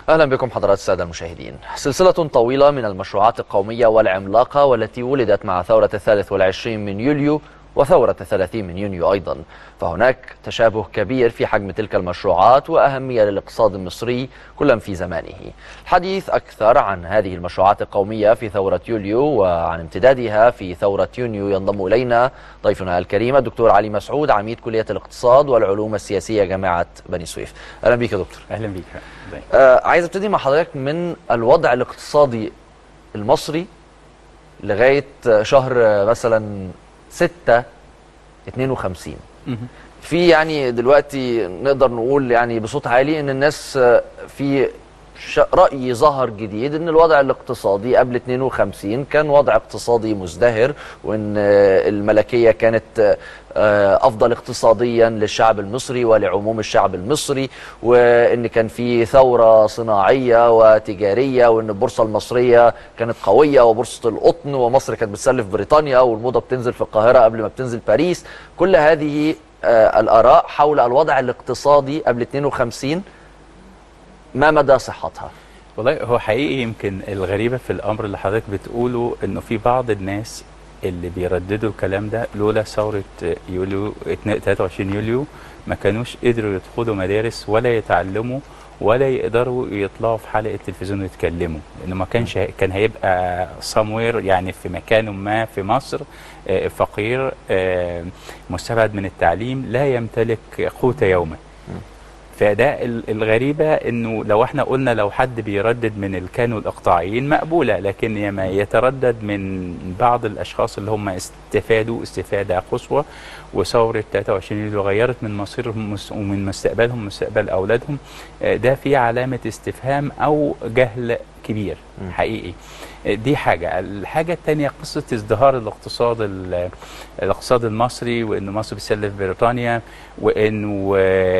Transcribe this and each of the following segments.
أهلا بكم حضرات السادة المشاهدين سلسلة طويلة من المشروعات القومية والعملاقة والتي ولدت مع ثورة الثالث والعشرين من يوليو وثورة الثلاثين من يونيو أيضا فهناك تشابه كبير في حجم تلك المشروعات وأهمية للاقتصاد المصري كلا في زمانه الحديث أكثر عن هذه المشروعات القومية في ثورة يوليو وعن امتدادها في ثورة يونيو ينضم إلينا ضيفنا الكريم الدكتور علي مسعود عميد كلية الاقتصاد والعلوم السياسية جامعة بني سويف أهلا بك يا دكتور اهلا بيك آه عايز ابتدي مع حضرتك من الوضع الاقتصادي المصري لغايه شهر مثلا 6 52 في يعني دلوقتي نقدر نقول يعني بصوت عالي ان الناس في رأي ظهر جديد ان الوضع الاقتصادي قبل 52 كان وضع اقتصادي مزدهر وان الملكية كانت افضل اقتصاديا للشعب المصري ولعموم الشعب المصري وان كان في ثورة صناعية وتجارية وان البورصة المصرية كانت قوية وبورصة القطن ومصر كانت بتسلف بريطانيا والموضة بتنزل في القاهرة قبل ما بتنزل باريس كل هذه الآراء حول الوضع الاقتصادي قبل 52 ما مدى صحتها؟ والله هو حقيقي يمكن الغريبة في الأمر اللي حضرتك بتقوله إنه في بعض الناس اللي بيرددوا الكلام ده لولا ثورة يوليو 23 يوليو ما كانوش قدروا يدخلوا مدارس ولا يتعلموا ولا يقدروا يطلعوا في حلقة تلفزيون ويتكلموا لأنه ما كانش كان هيبقى somewhere يعني في مكان ما في مصر فقير مستبعد من التعليم لا يمتلك قوت يومه فده الغريبة انه لو احنا قلنا لو حد بيردد من الكانوا الاقطاعيين مقبولة لكن لما يتردد من بعض الاشخاص اللي هم استفادوا استفادة قصوى وثورة 23 يوليو غيرت من مصيرهم ومن مستقبلهم مستقبل اولادهم ده في علامة استفهام او جهل كبير حقيقي دي حاجة الحاجة الثانية قصة ازدهار الاقتصاد الاقتصاد المصري وان مصر بتسلف بريطانيا وانه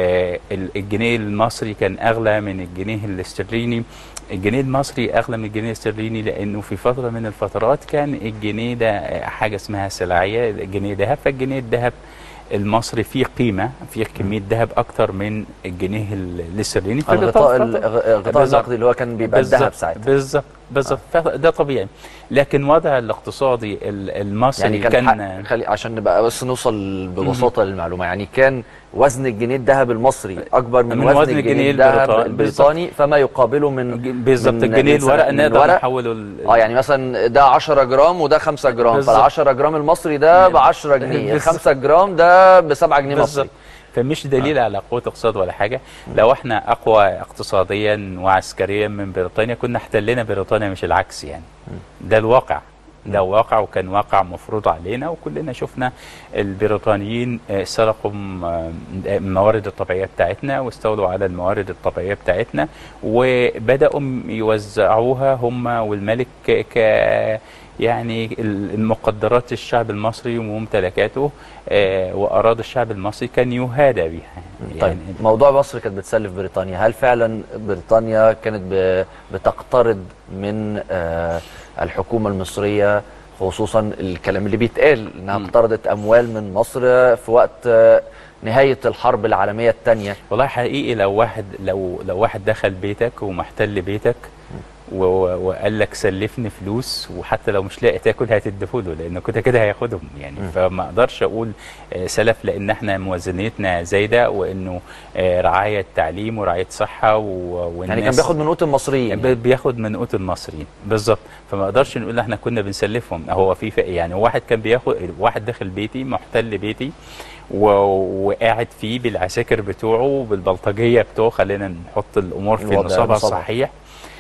الجنيه المصري كان اغلى من الجنيه الاسترليني الجنيه المصري اغلى من الجنيه الاسترليني لانه في فترة من الفترات كان الجنيه ده حاجة اسمها سلعية الجنيه ذهب فالجنيه الذهب المصري فيه قيمه فيه كميه ذهب اكتر من الجنيه الاسترليني الغطاء الغطاء النقدي اللي هو كان بيبقى الذهب ساعتها بالظبط بالظبط آه. ده طبيعي لكن وضع الاقتصادي المصري يعني كان, كان خلي عشان نبقى بس نوصل ببساطه للمعلومه يعني كان وزن الجنيه الذهب المصري اكبر من, من وزن, وزن الجنيه الذهب البريطاني فما يقابله من بالظبط الجنيه الورق نقدر نحوله اه يعني مثلا ده 10 جرام وده 5 جرام فال 10 جرام المصري ده ب 10 جنيه ال 5 جرام ده ب 7 جنيه مصري فمش دليل آه. على قوه اقتصاد ولا حاجه لو احنا اقوى اقتصاديا وعسكريا من بريطانيا كنا احتلنا بريطانيا مش العكس يعني ده الواقع ده واقع وكان واقع مفروض علينا وكلنا شفنا البريطانيين سرقوا الموارد الطبيعيه بتاعتنا واستولوا على الموارد الطبيعيه بتاعتنا وبداوا يوزعوها هم والملك ك يعني المقدرات الشعب المصري وممتلكاته آه واراضي الشعب المصري كان يهادى بها يعني طيب موضوع مصر كانت بتسلف بريطانيا هل فعلا بريطانيا كانت بتقترض من آه الحكومه المصريه خصوصا الكلام اللي بيتقال انها اقترضت اموال من مصر في وقت آه نهايه الحرب العالميه الثانيه والله حقيقي لو واحد لو لو واحد دخل بيتك ومحتل بيتك وقال لك سلفني فلوس وحتى لو مش لاقي تاكل هتديهوله لانه كده كده هياخدهم يعني م. فما اقدرش اقول سلف لان احنا موازنتنا زايده وانه رعايه تعليم ورعايه صحه والناس يعني كان بياخد من قوت المصريين يعني بياخد من قوت المصريين بالظبط فما اقدرش نقول احنا كنا بنسلفهم هو في يعني واحد كان بياخد واحد داخل بيتي محتل بيتي وقاعد فيه بالعساكر بتوعه بالبلطجيه بتوعه خلينا نحط الامور في نصابها الصحيح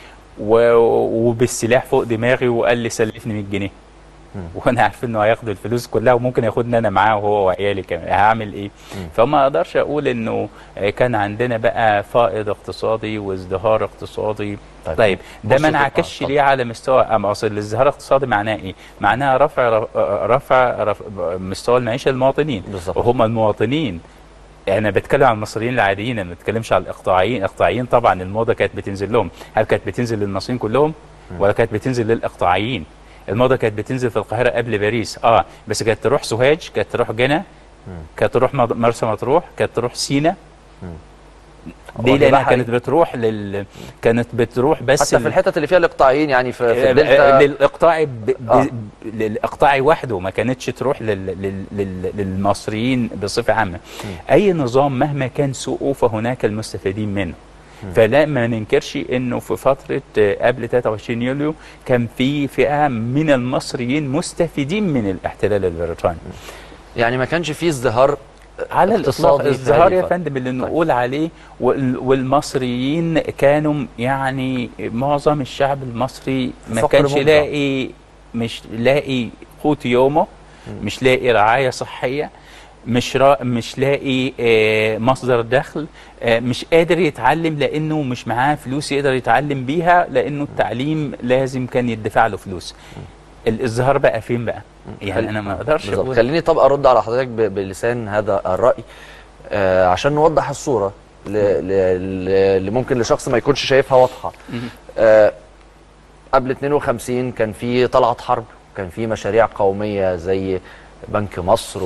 وبالسلاح فوق دماغي وقال لي سلفني 100 جنيه وانا عارف انه هياخد الفلوس كلها وممكن ياخدني انا معاه وهو وعيالي كمان هعمل ايه مم. فما اقدرش اقول انه كان عندنا بقى فائض اقتصادي وازدهار اقتصادي طيب, طيب ده ما انعكسش ليه على مستوى اما اصل الازدهار الاقتصادي معناه ايه معناها رفع رفع, رفع مستوى المعيشه للمواطنين بالظبط وهم المواطنين انا بتكلم عن المصريين العاديين انا ما بتكلمش على الاقطاعيين الاقطاعيين طبعا الموضه كانت بتنزل لهم هل كانت بتنزل للمصريين كلهم ولا كانت بتنزل للاقطاعيين الموضه كانت بتنزل في القاهره قبل باريس اه بس كانت تروح سوهاج كانت تروح جنة كانت تروح مرسى مطروح كانت تروح سينا دي وهي لانها بحري. كانت بتروح لل كانت بتروح بس حتى في ال- الحتت اللي فيها الاقطاعيين يعني في, في آه، الدلتا للاقطاعي ب... ب... آه. للاقطاعي وحده ما كانتش تروح لل... لل... لل... للمصريين بصفه عامه اي نظام مهما كان سوءه فهناك المستفيدين منه فلا ما ننكرش انه في فتره آه، قبل 23 يوليو كان في فئه من المصريين مستفيدين من الاحتلال البريطاني يعني ما كانش فيه ازدهار على الاطلاق اقتصادي في الازدهار هذه يا الفترة. فندم اللي نقول عليه وال- والمصريين كانوا يعني معظم الشعب المصري ما فقر كانش مفزع. لاقي مش لاقي قوت يومه مش لاقي رعايه صحيه مش را مش لاقي آه، مصدر دخل آه، مش قادر يتعلم لانه مش معاه فلوس يقدر يتعلم بيها لانه التعليم لازم كان يدفع له فلوس الازدهار بقى فين بقى يعني انا ما اقدرش بالظبط اقول خليني طب ارد على حضرتك ب- بلسان هذا الراي آه عشان نوضح الصوره ل- ل- ل- اللي ممكن لشخص ما يكونش شايفها واضحه آه قبل 52 كان في طلعت حرب كان في مشاريع قوميه زي بنك مصر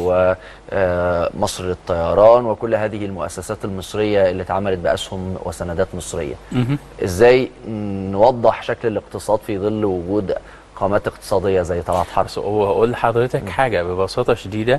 ومصر للطيران وكل هذه المؤسسات المصريه اللي اتعملت باسهم وسندات مصريه مهم. ازاي نوضح شكل الاقتصاد في ظل وجود قامات اقتصاديه زي طلعت حرب بس هو اقول لحضرتك حاجه ببساطه شديده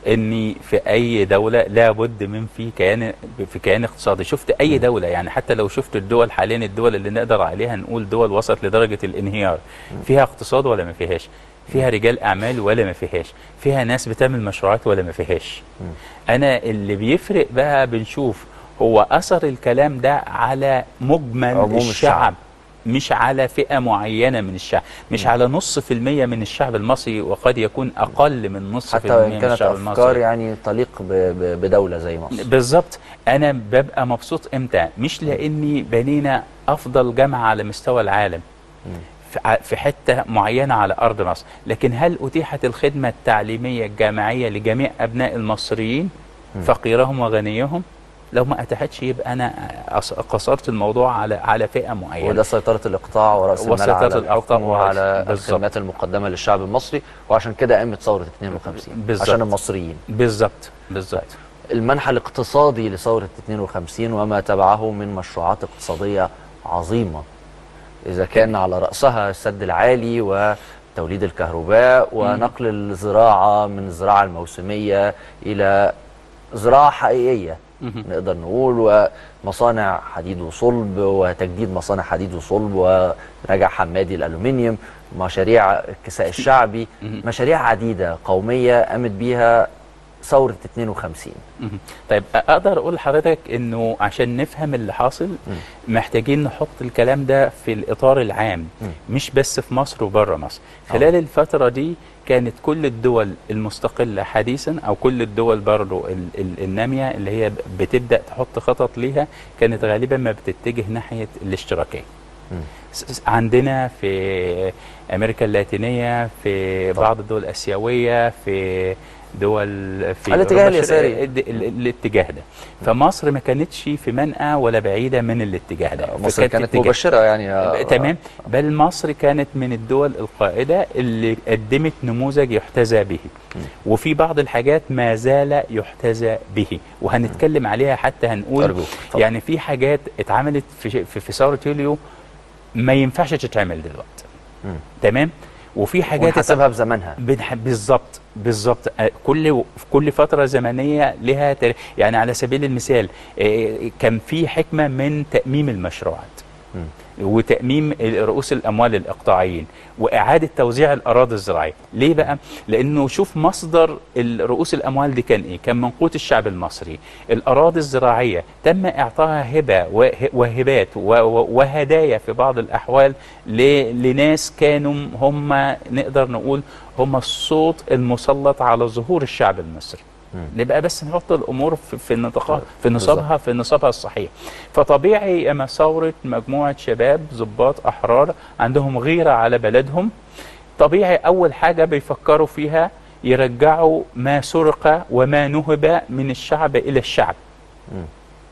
ان في اي دوله لابد من في كيان في كيان اقتصادي شفت اي دوله يعني حتى لو شفت الدول حاليا الدول اللي نقدر عليها نقول دول وصلت لدرجه الانهيار فيها اقتصاد ولا ما فيهاش فيها رجال اعمال ولا ما فيهاش فيها ناس بتعمل مشروعات ولا ما فيهاش انا اللي بيفرق بقى بنشوف هو اثر الكلام ده على مجمل عموم الشعب, الشعب. مش على فئة معينة من الشعب مش على نص في المية من الشعب المصري وقد يكون أقل من نص في حتى المية وان من كانت الشعب افكار المصري يعني تليق ب- ب- بدوله زي مصر بالظبط أنا ببقى مبسوط إمتى مش لأني بنينا أفضل جامعة على مستوى العالم في ع- في حتة معينة على أرض مصر لكن هل أتيحت الخدمة التعليمية الجامعية لجميع أبناء المصريين فقيرهم وغنيهم لو ما أتاحتش يبقى أنا أص- قصرت الموضوع على على فئة معينة وده سيطره الاقطاع وراس المال وسيطرة على الإقطاع الحكم ورأس- وعلى بالظبط. الخدمات المقدمه للشعب المصري وعشان كده قامت ثوره 52 بالظبط. عشان المصريين بالظبط بالظبط المنحى الاقتصادي لثوره 52 وما تبعه من مشروعات اقتصاديه عظيمه اذا كان على راسها السد العالي وتوليد الكهرباء ونقل الزراعه من الزراعه الموسميه الى زراعه حقيقيه مهم. نقدر نقول ومصانع حديد وصلب وتجديد مصانع حديد وصلب ونجع حمادي الالومنيوم مشاريع الكساء الشعبي مهم. مشاريع عديده قوميه قامت بيها ثوره 52 مهم. طيب اقدر اقول لحضرتك انه عشان نفهم اللي حاصل محتاجين نحط الكلام ده في الاطار العام مش بس في مصر وبره مصر خلال الفتره دي كانت كل الدول المستقله حديثا او كل الدول برضو ال- ال- الناميه اللي هي بتبدا تحط خطط ليها كانت غالبا ما بتتجه ناحيه الاشتراكيه س- س- عندنا في امريكا اللاتينيه في طبعا. بعض الدول الاسيويه في دول في الاتجاه أوروبا اليساري. الشرقية، الد- ال- الاتجاه ده فمصر ما كانتش في منأى ولا بعيده من الاتجاه ده مصر فكانت كانت اتجاه- مبشره يعني آه، تمام بل مصر كانت من الدول القائدة اللي قدمت نموذج يحتذى به وفي بعض الحاجات ما زال يحتذى به وهنتكلم عليها حتى هنقول أرجوك، اتفضل. يعني في حاجات اتعملت في في, في ثورة يوليو ما ينفعش تتعمل دلوقتي مم. تمام وفي حاجات ونحاسبها بزمنها بنح- بالظبط بالظبط آه، كل في كل فتره زمنيه لها تاريخ يعني على سبيل المثال آه، كان في حكمه من تاميم المشروعات وتاميم رؤوس الاموال للاقطاعيين واعاده توزيع الاراضي الزراعيه ليه بقى لانه شوف مصدر ال- رؤوس الاموال دي كان ايه كان من قوت الشعب المصري الاراضي الزراعيه تم اعطائها هبه وه- وهبات و- و- وهدايا في بعض الاحوال ل- لناس كانوا هم نقدر نقول هم الصوت المسلط على ظهور الشعب المصري نبقى بس نحط الامور في, في نطاقها في نصابها في نصابها الصحيح فطبيعي اما ثوره مجموعه شباب ضباط احرار عندهم غيره على بلدهم طبيعي اول حاجه بيفكروا فيها يرجعوا ما سرق وما نهب من الشعب الى الشعب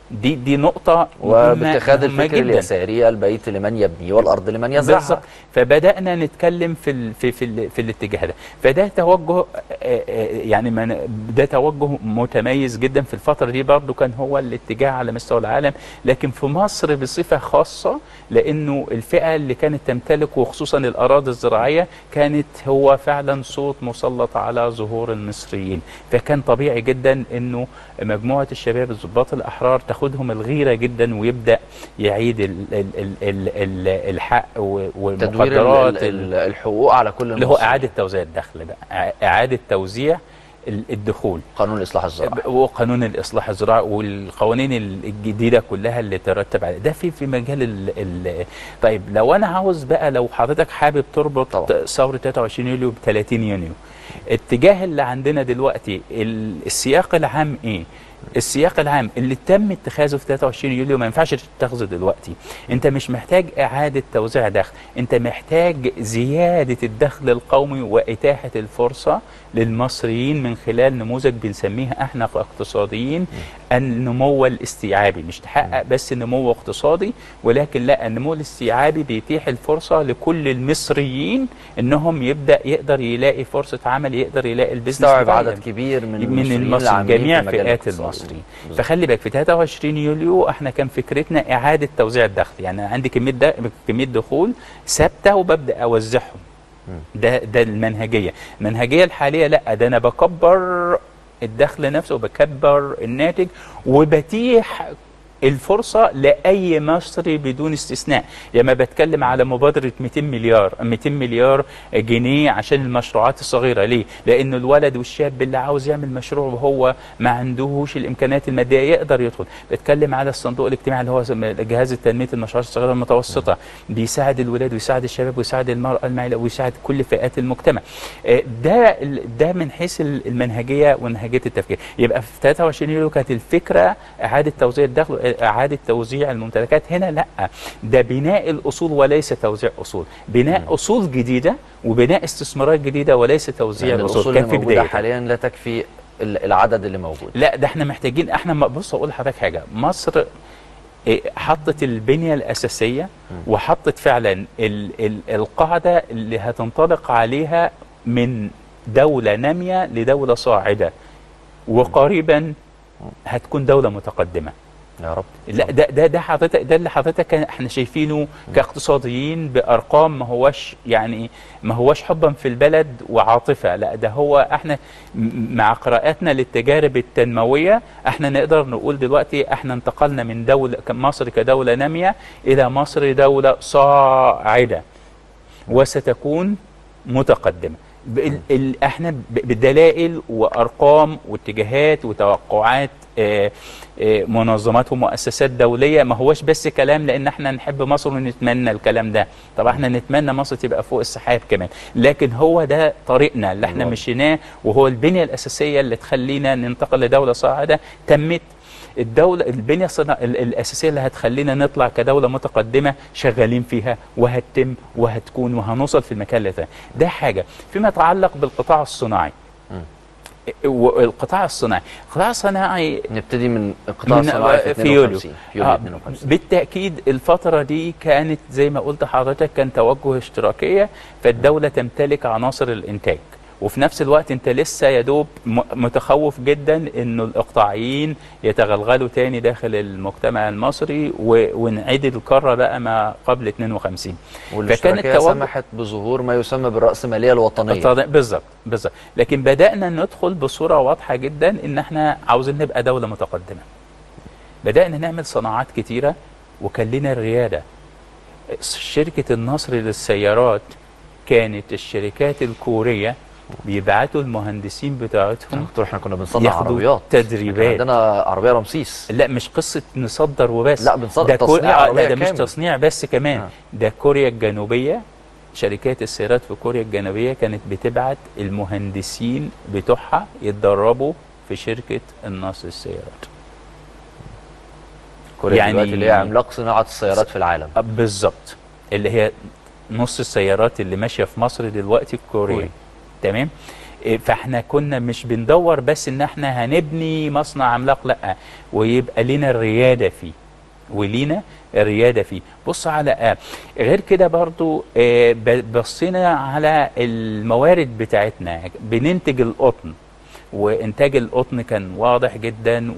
دي دي نقطه مهمة- وباتخاذ مهمة الفكر جداً. اليساري البيت لمن يبني والارض لمن يزرعها بالظبط فبدانا نتكلم في ال في في, ال في الاتجاه ده فده توجه آه، آه، يعني من ده توجه متميز جدا في الفتره دي برضو كان هو الاتجاه على مستوى العالم لكن في مصر بصفه خاصه لانه الفئه اللي كانت تمتلك وخصوصا الاراضي الزراعيه كانت هو فعلا صوت مسلط على ظهور المصريين فكان طبيعي جدا انه مجموعه الشباب الضباط الاحرار تاخدهم الغيره جدا ويبدا يعيد ال ال ال ال ال الحق و- تدوير ال- والمقدرات ال- الحقوق على كل اللي هو المصريين. اعاده توزيع الدخل بقى إع- اعاده توزيع ال- الدخول قانون الاصلاح الزراعي وقانون الاصلاح الزراعي والقوانين الجديده كلها اللي ترتب عليه ده في في مجال ال ال طيب لو انا عاوز بقى لو حضرتك حابب تربط طبعا. ثوره 23 يوليو ب 30 يونيو الاتجاه اللي عندنا دلوقتي ال- السياق العام ايه السياق العام اللي تم اتخاذه في 23 يوليو ما ينفعش تتخذه دلوقتي انت مش محتاج اعاده توزيع دخل انت محتاج زياده الدخل القومي واتاحه الفرصه للمصريين من خلال نموذج بنسميها احنا كاقتصاديين النمو الاستيعابي مش تحقق بس نمو اقتصادي ولكن لا النمو الاستيعابي بيتيح الفرصه لكل المصريين انهم يبدا يقدر يلاقي فرصه عمل يقدر يلاقي البيزنس استوعب بتاعه. عدد كبير من من المصريين المصريين العاملين جميع في مجال فئات الاقتصاد. المصريين بالظبط. فخلي بالك في 23 يوليو احنا كان فكرتنا اعاده توزيع الدخل يعني أنا عندي كميه د- كميه دخول ثابته وببدا اوزعهم ده ده المنهجيه المنهجيه الحاليه لا ده انا بكبر الدخل نفسه وبكبر الناتج وبتيح الفرصة لأي مصري بدون استثناء لما بتكلم على مبادرة 200 مليار 200 مليار جنيه عشان المشروعات الصغيرة ليه؟ لأن الولد والشاب اللي عاوز يعمل مشروع وهو ما عندهوش الإمكانيات المادية يقدر يدخل بتكلم على الصندوق الاجتماعي اللي هو جهاز تنمية المشروعات الصغيرة المتوسطة بيساعد الولاد ويساعد الشباب ويساعد المرأة المعيلة ويساعد كل فئات المجتمع آه، ده ده من حيث المنهجية ومنهجية التفكير يبقى في 23 يوليو كانت الفكرة إعادة توزيع الدخل إعادة توزيع الممتلكات هنا لا ده بناء الأصول وليس توزيع أصول بناء أصول جديدة وبناء استثمارات جديدة وليس توزيع يعني الأصول الاصول كان اللي في موجوده بداية حاليا لا تكفي ال- العدد اللي موجود لا ده احنا محتاجين احنا ما- بص اقول لحضرتك حاجه مصر إيه، حطت البنيه الاساسيه وحطت فعلا ال ال القاعده اللي هتنطلق عليها من دوله ناميه لدوله صاعده وقريبا هتكون دوله متقدمه يا رب لا ده ده ده حضرتك ده اللي حضرتك كان- احنا شايفينه كاقتصاديين بارقام ما هوش يعني ما هوش حبا في البلد وعاطفه لا ده هو احنا م- مع قراءاتنا للتجارب التنمويه احنا نقدر نقول دلوقتي احنا انتقلنا من دوله مصر كدوله ناميه الى مصر دوله صاعده وستكون متقدمه ب- ال- احنا ب- بدلائل وارقام واتجاهات وتوقعات آه، آه، منظمات ومؤسسات دوليه ما هوش بس كلام لان احنا نحب مصر ونتمنى الكلام ده طب احنا نتمنى مصر تبقى فوق السحاب كمان لكن هو ده طريقنا اللي احنا الله. مشيناه وهو البنيه الاساسيه اللي تخلينا ننتقل لدوله صاعده تمت الدولة البنية الصنا... ال- الأساسية اللي هتخلينا نطلع كدولة متقدمة شغالين فيها وهتتم وهتكون وهنوصل في المكان اللي ده. ده حاجة فيما يتعلق بالقطاع الصناعي والقطاع الصناعي القطاع الصناعي نبتدي من القطاع من- الصناعي في في يوليو 52 في يوليو آه 52 بالتأكيد الفترة دي كانت زي ما قلت حضرتك كان توجه اشتراكية فالدولة تمتلك عناصر الإنتاج وفي نفس الوقت انت لسه يا دوب م- متخوف جدا انه الاقطاعيين يتغلغلوا تاني داخل المجتمع المصري و- ونعيد الكره بقى ما قبل 52 والاشتراكيه التوجه- سمحت بظهور ما يسمى بالراسماليه الوطنيه التض- بالظبط بالظبط لكن بدانا ندخل بصوره واضحه جدا ان احنا عاوزين نبقى دوله متقدمه بدانا نعمل صناعات كتيره وكان لنا الرياده شركه النصر للسيارات كانت الشركات الكوريه بيبعتوا المهندسين بتاعتهم دكتور احنا كنا بنصنع ياخدوا عربيات تدريبات. كان عندنا عربيه رمسيس لا مش قصه نصدر وبس لا، بنصدر ده كو- تصنيع آه، عربية لا ده مش كامل. تصنيع بس كمان آه. ده كوريا الجنوبيه شركات السيارات في كوريا الجنوبيه كانت بتبعت المهندسين بتوعها يتدربوا في شركه النصر السيارات كوريا يعني- دلوقتي اللي هي عملاق صناعه السيارات في العالم آه، بالظبط اللي هي نص السيارات اللي ماشيه في مصر دلوقتي كوريا كوري. تمام إيه، فاحنا كنا مش بندور بس ان احنا هنبني مصنع عملاق لا ويبقى لنا الرياده فيه ولينا الرياده فيه بص على آه غير كده برضو آه ب- بصينا على الموارد بتاعتنا بننتج القطن وانتاج القطن كان واضح جدا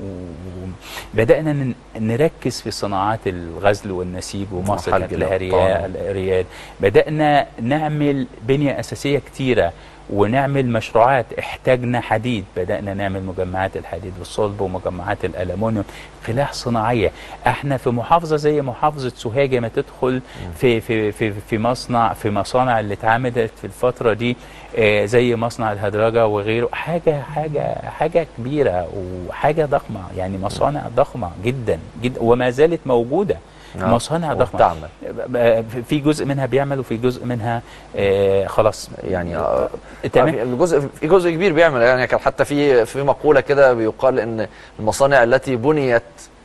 وبدانا ن- نركز في صناعات الغزل والنسيج ومصر محل كانت لها الأقطان. ريا- رياد بدانا نعمل بنيه اساسيه كتيره ونعمل مشروعات احتاجنا حديد بدأنا نعمل مجمعات الحديد والصلب ومجمعات الألمونيوم قلاع صناعية احنا في محافظة زي محافظة سوهاج ما تدخل في في في في مصنع في مصانع اللي اتعملت في الفترة دي آه، زي مصنع الهدرجة وغيره حاجة حاجة حاجة كبيرة وحاجة ضخمة يعني مصانع ضخمة جدا جدا وما زالت موجودة نعم. مصانع ضخمة وبتعمل. في جزء منها بيعمل وفي جزء منها آه، خلاص يعني آه، تمام في جزء في جزء كبير بيعمل يعني كان حتى في في مقوله كده بيقال ان المصانع التي بنيت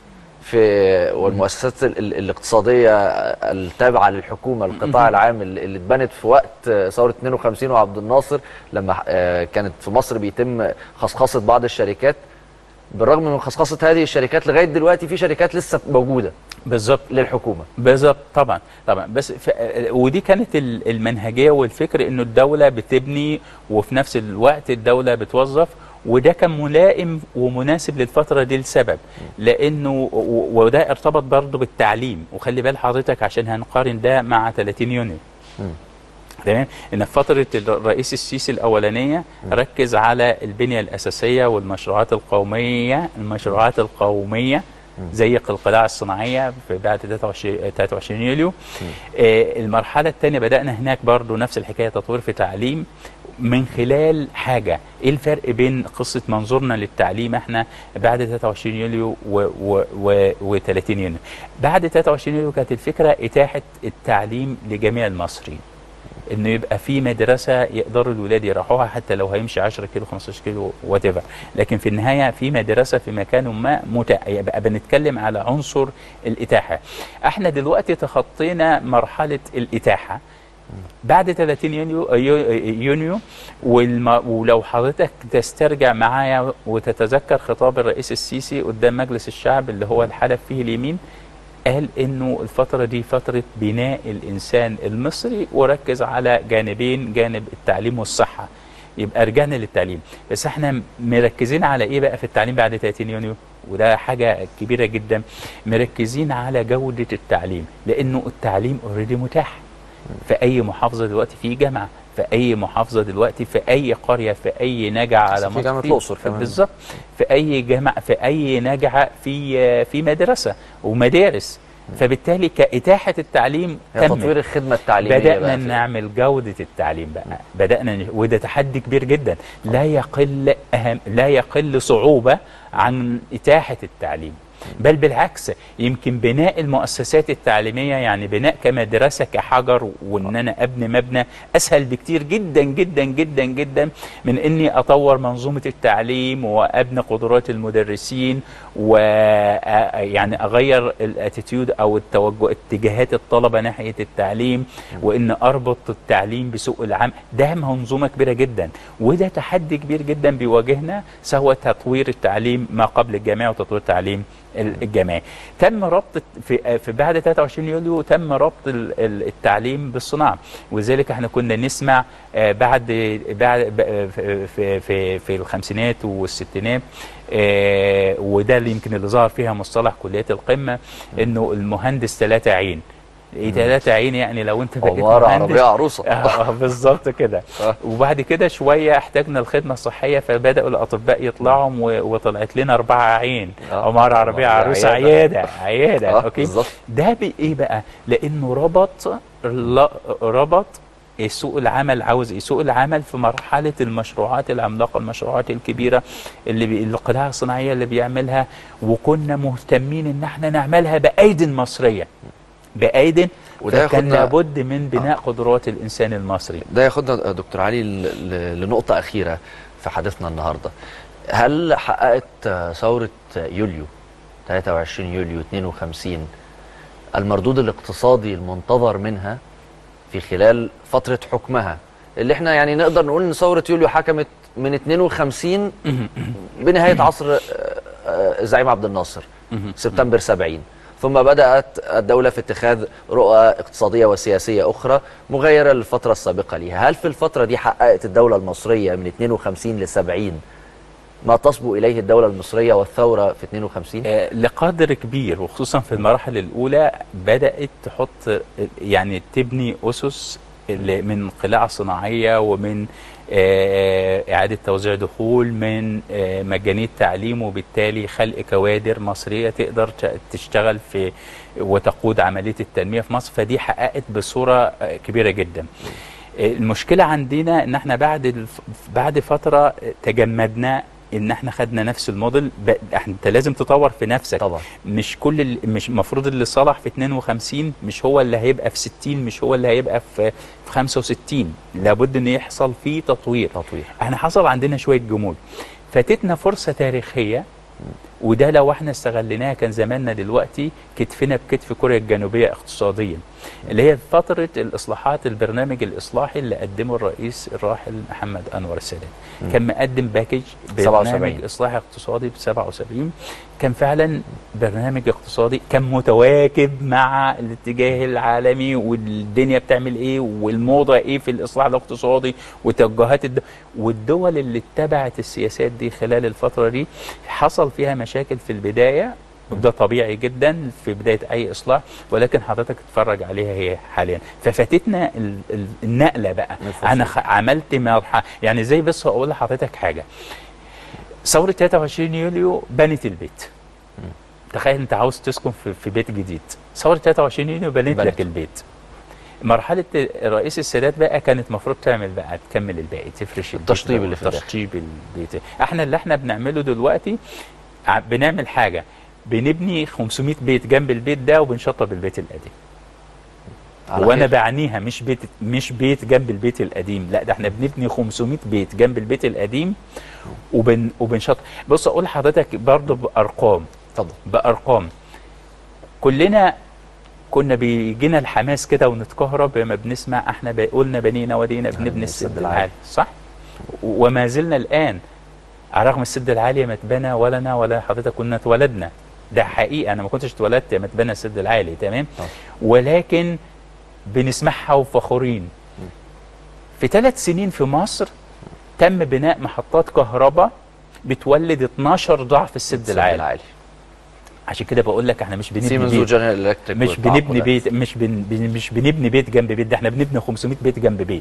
في والمؤسسات ال- ال- الاقتصاديه التابعه للحكومه القطاع العام اللي اللي اتبنت في وقت ثوره 52 وعبد الناصر لما آه، كانت في مصر بيتم خصخصه بعض الشركات بالرغم من خصخصه هذه الشركات لغايه دلوقتي في شركات لسه موجوده بالظبط للحكومه بالظبط طبعا طبعا بس ف... ودي كانت ال- المنهجيه والفكر انه الدوله بتبني وفي نفس الوقت الدوله بتوظف وده كان ملائم ومناسب للفتره دي لسبب لانه و- وده ارتبط برضه بالتعليم وخلي بال حضرتك عشان هنقارن ده مع 30 يونيو مم. تمام ان في فتره الرئيس السيسي الاولانيه ركز على البنيه الاساسيه والمشروعات القوميه المشروعات القوميه زي القلاع الصناعيه في بعد 23 23 يوليو آه المرحله الثانيه بدانا هناك برضو نفس الحكايه تطوير في تعليم من خلال حاجه ايه الفرق بين قصه منظورنا للتعليم احنا بعد 23 يوليو و, و, و, و 30 يونيو بعد 23 يوليو كانت الفكره اتاحه التعليم لجميع المصريين انه يبقى في مدرسه يقدروا الولاد يروحوها حتى لو هيمشي 10 كيلو 15 كيلو وات لكن في النهايه في مدرسه في مكان ما متاح يبقى بنتكلم على عنصر الاتاحه احنا دلوقتي تخطينا مرحله الاتاحه بعد 30 يونيو يو- يونيو والم... ولو حضرتك تسترجع معايا وتتذكر خطاب الرئيس السيسي قدام مجلس الشعب اللي هو الحلف فيه اليمين قال انه الفترة دي فترة بناء الانسان المصري وركز على جانبين جانب التعليم والصحة يبقى رجعنا للتعليم بس احنا مركزين على ايه بقى في التعليم بعد 30 يونيو وده حاجة كبيرة جدا مركزين على جودة التعليم لانه التعليم اوريدي متاح في اي محافظة دلوقتي في جامعة في اي محافظة دلوقتي في اي قرية في اي نجعة على في جامعة مصر الأقصر كمان. بالظبط في اي جامعة في اي نجعة في في مدرسة ومدارس فبالتالي كإتاحة التعليم هي تمت. تطوير الخدمه التعليميه بدأنا بقى في- نعمل جودة التعليم بقى بدأنا ن- وده تحدي كبير جدا لا يقل أهم لا يقل صعوبة عن إتاحة التعليم بل بالعكس يمكن بناء المؤسسات التعليمية يعني بناء كمدرسة كحجر وان انا ابني مبنى اسهل بكتير جدا جدا جدا جدا من اني اطور منظومة التعليم وابني قدرات المدرسين و يعني اغير الاتيتيود او التوجه اتجاهات الطلبة ناحية التعليم وان اربط التعليم بسوق العمل ده منظومة كبيرة جدا وده تحدي كبير جدا بيواجهنا سواء تطوير التعليم ما قبل الجامعة وتطوير التعليم الجامعي تم ربط في, في بعد 23 يوليو تم ربط ال- ال- التعليم بالصناعه ولذلك احنا كنا نسمع آه، بعد بعد ب- في في في, في الخمسينات والستينات آه، وده اللي يمكن اللي ظهر فيها مصطلح كليات القمه انه المهندس ثلاثه عين ايه ثلاثه عين يعني لو انت بقيت عماره مهندس عربيه عروسه آه بالظبط كده آه. وبعد كده شويه احتاجنا الخدمه الصحيه فبداوا الاطباء يطلعوا و- وطلعت لنا اربعه عين آه. عماره عربيه عمارة عروسه عيادة. عياده عياده آه، اوكي بالظبط. ده بايه بقى لانه ربط لا- ربط سوق العمل عاوز ايه سوق العمل في مرحله المشروعات العملاقه المشروعات الكبيره اللي بي... القلاع الصناعيه اللي بيعملها وكنا مهتمين ان احنا نعملها بايد مصريه بايد وده فكان ياخدنا- لابد من بناء قدرات الانسان المصري ده ياخدنا دكتور علي ل- ل- لنقطة أخيرة في حديثنا النهاردة هل حققت آه، ثورة يوليو 23 يوليو 52 المردود الاقتصادي المنتظر منها في خلال فترة حكمها اللي احنا يعني نقدر نقول ان ثورة يوليو حكمت من 52 بنهايه عصر آه، آه، الزعيم عبد الناصر سبتمبر 70 ثم بدات الدوله في اتخاذ رؤى اقتصاديه وسياسيه اخرى مغايره للفتره السابقه ليها هل في الفتره دي حققت الدوله المصريه من 52 ل 70 ما تصبو اليه الدوله المصريه والثوره في 52 آه، لقدر كبير وخصوصا في المراحل الأولى بدأت تحط آه، يعني تبني أسس اللي من قلاع صناعية ومن آه، إعادة توزيع دخول من آه، مجانية تعليم وبالتالي خلق كوادر مصرية تقدر ت- تشتغل في وتقود عملية التنمية في مصر فدي حققت بصورة آه، كبيرة جدا المشكلة عندنا ان احنا بعد الف... بعد فترة تجمدنا ان احنا خدنا نفس الموديل ب... احنا انت لازم تطور في نفسك طبعا مش كل ال... مش المفروض اللي صلح في 52 مش هو اللي هيبقى في 60 مش هو اللي هيبقى في في 65 لابد ان يحصل فيه تطوير تطوير احنا حصل عندنا شويه جمود فاتتنا فرصه تاريخيه وده لو احنا استغليناها كان زماننا دلوقتي كتفنا بكتف كوريا الجنوبيه اقتصاديا اللي هي فتره الاصلاحات البرنامج الاصلاحي اللي قدمه الرئيس الراحل محمد انور السادات كان مقدم باكج 77. برنامج اصلاحي اقتصادي ب 77 كان فعلا برنامج اقتصادي كان متواكب مع الاتجاه العالمي والدنيا بتعمل ايه والموضه ايه في الاصلاح الاقتصادي وتوجهات الد... والدول اللي اتبعت السياسات دي خلال الفتره دي حصل فيها مشاكل في البدايه وده طبيعي جدا في بدايه اي اصلاح ولكن حضرتك تتفرج عليها هي حاليا ففاتتنا ال- ال- النقله بقى الفصول. انا خ- عملت مرحله يعني زي بس اقول لحضرتك حاجه ثوره 23 يوليو بنت البيت تخيل انت عاوز تسكن في, في بيت جديد ثوره 23 يوليو بنت بنت. لك البيت مرحلة الرئيس السادات بقى كانت المفروض تعمل بقى تكمل الباقي تفرش البيت التشطيب ده اللي في الداخل. تشطيب البيت احنا اللي احنا بنعمله دلوقتي ع- بنعمل حاجة بنبني 500 بيت جنب البيت ده وبنشطب البيت القديم على وانا خير. بعنيها مش بيت مش بيت جنب البيت القديم لا ده احنا بنبني 500 بيت جنب البيت القديم وبن وبنشطب بص اقول لحضرتك برضه بارقام اتفضل بارقام كلنا كنا بيجينا الحماس كده ونتكهرب لما بنسمع احنا ب- قلنا بنينا ودينا بنبني السد العالي صح و- وما زلنا الان على رغم السد العالي ما اتبنى ولا انا ولا حضرتك كنا اتولدنا ده حقيقه انا ما كنتش اتولدت لما اتبنى السد العالي تمام طبعا. ولكن بنسمعها وفخورين في ثلاث سنين في مصر تم بناء محطات كهرباء بتولد 12 ضعف السد السد العالي العالي عشان كده بقول لك احنا مش بنبني سيمنز بيت وجنرال الكتريك مش بنبني والتعاقدات. بيت مش بن بن- مش بنبني بيت جنب بيت ده احنا بنبني 500 بيت جنب بيت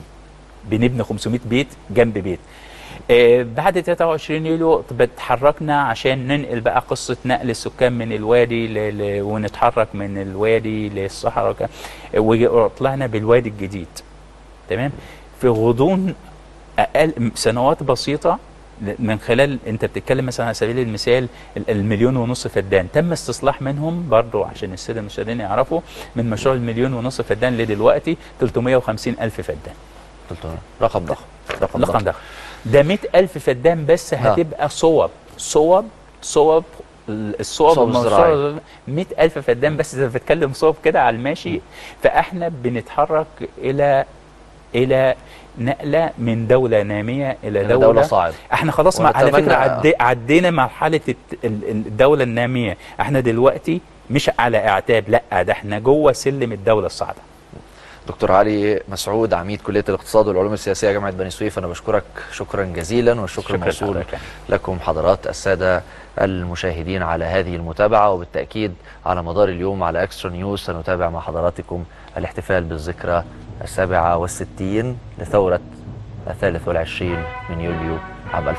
بنبني 500 بيت جنب بيت آه بعد 23 يوليو اتحركنا عشان ننقل بقى قصه نقل السكان من الوادي ل... ل... ونتحرك من الوادي للصحراء وك- وطلعنا بالوادي الجديد تمام في غضون اقل سنوات بسيطه من خلال انت بتتكلم مثلا على سبيل المثال ال- المليون ونص فدان تم استصلاح منهم برضو عشان الساده المشاهدين يعرفوا من مشروع المليون ونص فدان لدلوقتي 350 الف فدان 300. رقم ضخم رقم رقم ضخم ده ده 100 الف فدان بس هتبقى صوب صوب صوب الصوب صوب المنصورة زراعي. 100 الف فدان بس اذا بتتكلم صوب كده على الماشي فاحنا بنتحرك الى الى نقله من دوله ناميه الى إلى دوله, دولة صاعدة. احنا خلاص مع على ونتمنى- فكره عدي عدينا مرحله الت- ال- الدوله الناميه احنا دلوقتي مش على اعتاب لا ده احنا جوه سلم الدوله الصاعده دكتور علي مسعود عميد كليه الاقتصاد والعلوم السياسيه جامعه بني سويف انا بشكرك شكرا جزيلا والشكر شكراً موصول لحضرتك. لكم حضرات الساده المشاهدين على هذه المتابعه وبالتاكيد على مدار اليوم على اكسترا نيوز سنتابع مع حضراتكم الاحتفال بالذكرى السابعه والستين لثوره الثالث والعشرين من يوليو عام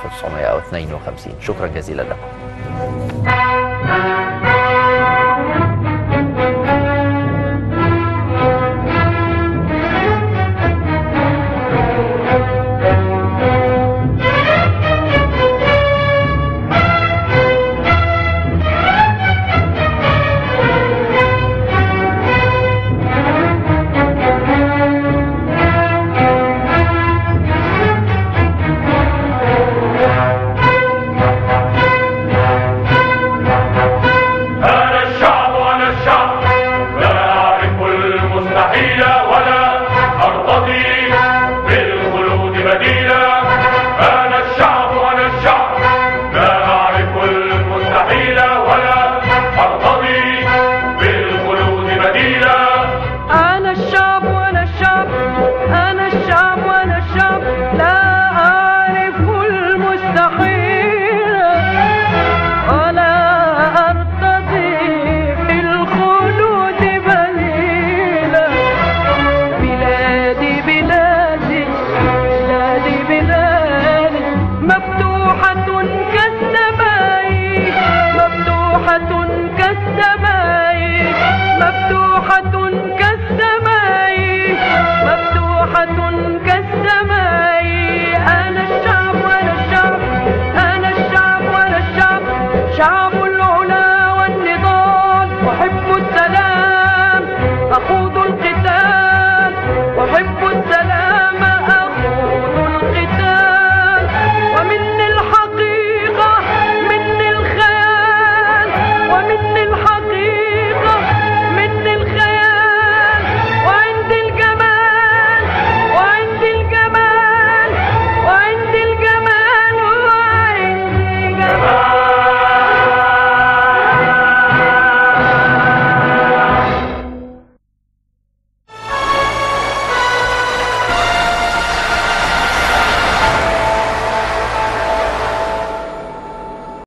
1952 شكرا جزيلا لكم صيحة كالسيف